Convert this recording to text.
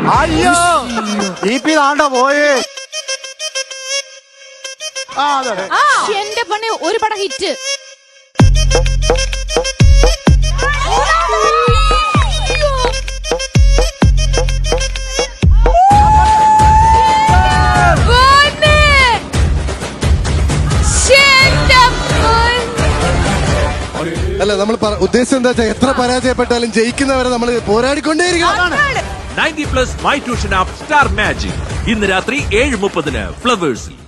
അയ്യോ ഈ പി താണ്ട പോയേ ആ അതെ എന്റെ പണി ഒരു പടം ഹിറ്റ് അല്ല നമ്മൾ ഉദ്ദേശം എന്താ വെച്ചാൽ എത്ര പരാജയപ്പെട്ടാലും ജയിക്കുന്നവരെ നമ്മൾ പോരാടിക്കൊണ്ടേയിരിക്കണം ninety plus my tuition app star magic ഇന്ന് രാത്രി ഏഴ് മുപ്പതിന് ഫ്ലവേഴ്സിൽ